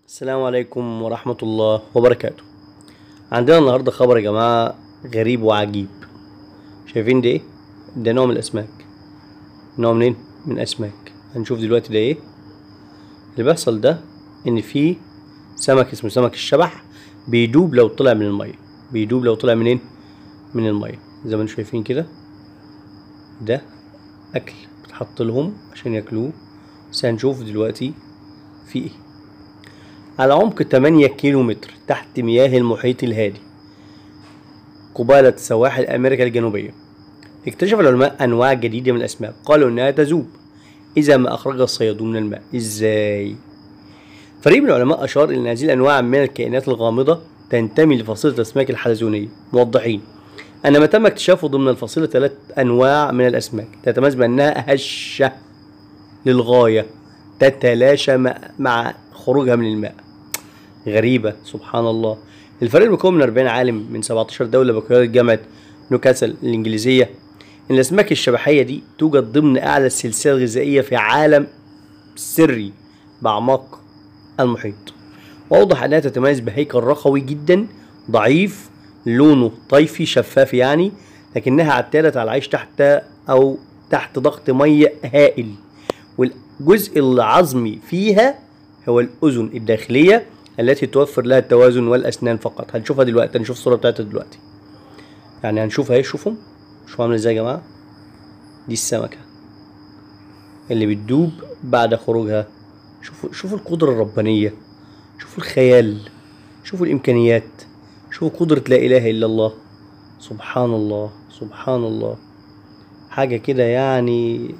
السلام عليكم ورحمة الله وبركاته عندنا النهاردة خبر يا جماعة غريب وعجيب شايفين ده ايه؟ ده نوع من الأسماك نوع منين؟ من أسماك هنشوف دلوقتي ده ايه اللي بيحصل ده إن في سمك اسمه سمك الشبح بيدوب لو طلع من المية بيدوب لو طلع منين؟ من المية زي ما انتم شايفين كده ده أكل بتحط لهم عشان ياكلوه بس هنشوف دلوقتي في ايه على عمق 8 كيلو متر تحت مياه المحيط الهادي قبالة سواحل أمريكا الجنوبية اكتشف العلماء أنواع جديدة من الأسماك قالوا إنها تذوب إذا ما أخرجها الصيادون من الماء إزاي؟ فريق من العلماء أشار إن هذه الأنواع من الكائنات الغامضة تنتمي لفصيلة الأسماك الحلزونية موضحين أن ما تم اكتشافه ضمن الفصيلة ثلاث أنواع من الأسماك تتميز بأنها هشة للغاية تتلاشى مع- مع خروجها من الماء غريبة سبحان الله الفريق مكون من 40 عالم من 17 دولة بقيادة جامعة نيوكاسل الإنجليزية إن الأسماك الشبحية دي توجد ضمن أعلى السلسلة الغذائية في عالم سري بأعماق المحيط وأوضح أنها تتميز بهيكل رخوي جدا ضعيف لونه طيفي شفاف يعني لكنها اعتادت على العيش تحت أو تحت ضغط مية هائل والجزء العظمي فيها هو الأذن الداخلية التي توفر لها التوازن والأسنان فقط هنشوفها دلوقتي هنشوف الصورة بتاعتها دلوقتي يعني هنشوفها اهي شوفوا شوفوا عاملة ازاي يا جماعة دي السمكة اللي بتدوب بعد خروجها شوفوا شوفوا القدرة الربانية شوفوا الخيال شوفوا الإمكانيات شوفوا قدرة لا إله إلا الله سبحان الله سبحان الله حاجة كده يعني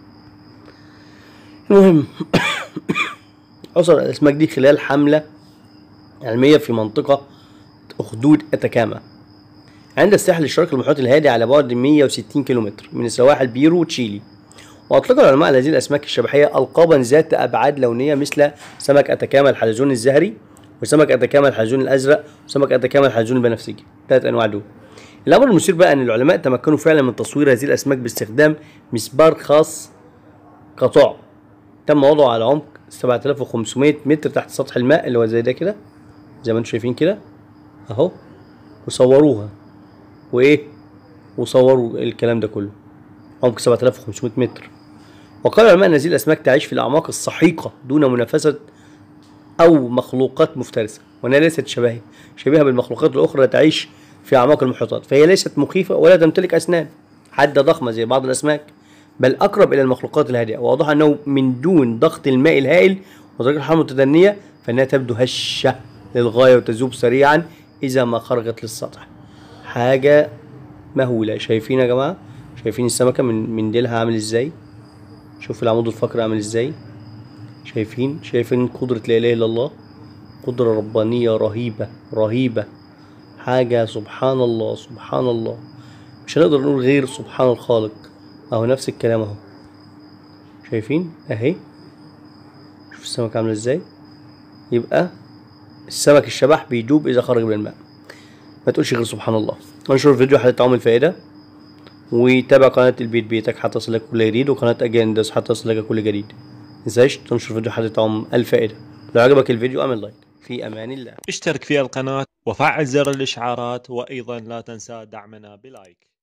المهم حصل الأسماك دي خلال حملة علمية في منطقة أخدود أتاكاما عند الساحل الشرقي المحيط الهادي على بعد 160 كيلومتر من سواحل بيرو وتشيلي وأطلق العلماء على هذه الأسماك الشبحية ألقابا ذات أبعاد لونية مثل سمك أتاكاما الحلزون الزهري وسمك أتاكاما الحلزون الأزرق وسمك أتاكاما الحلزون البنفسجي ثلاث أنواع دول الأمر المثير بقى أن العلماء تمكنوا فعلا من تصوير هذه الأسماك باستخدام مسبار خاص قطع تم وضعه على عمق 7500 متر تحت سطح الماء اللي هو زي ده كده زي ما انتم شايفين كده اهو وصوروها وايه وصوروا الكلام ده كله عمق 7500 متر وقال العلماء ان هذه الاسماك تعيش في الاعماق السحيقه دون منافسه او مخلوقات مفترسه وانها ليست شبهه شبيهه بالمخلوقات الاخرى التي تعيش في اعماق المحيطات فهي ليست مخيفه ولا تمتلك اسنان حاده ضخمه زي بعض الاسماك بل اقرب الى المخلوقات الهادئه وواضح انه من دون ضغط الماء الهائل ودرجه الحراره المتدنيه فانها تبدو هشه للغايه وتذوب سريعا اذا ما خرجت للسطح حاجه مهوله شايفين يا جماعه شايفين السمكه من من ديلها عامل ازاي شوف العمود الفقري عامل ازاي شايفين شايفين قدره لا اله الا الله قدره ربانيه رهيبه رهيبه حاجه سبحان الله سبحان الله مش هنقدر نقول غير سبحان الخالق اهو نفس الكلام اهو شايفين اهي شوف السمك عامل ازاي يبقى السمك الشبح بيدوب اذا خرج من الماء ما تقولش غير سبحان الله انشر الفيديو حتى تعمل فائده وتابع قناة البيت بيتك حتى تصلك كل جديد وقناة أجندس حتى تصلك كل جديد متنساش تنشر فيديو حتى تعمل الفائدة لو عجبك الفيديو اعمل لايك في أمان الله اشترك في القناة وفعل زر الإشعارات وأيضا لا تنسى دعمنا بلايك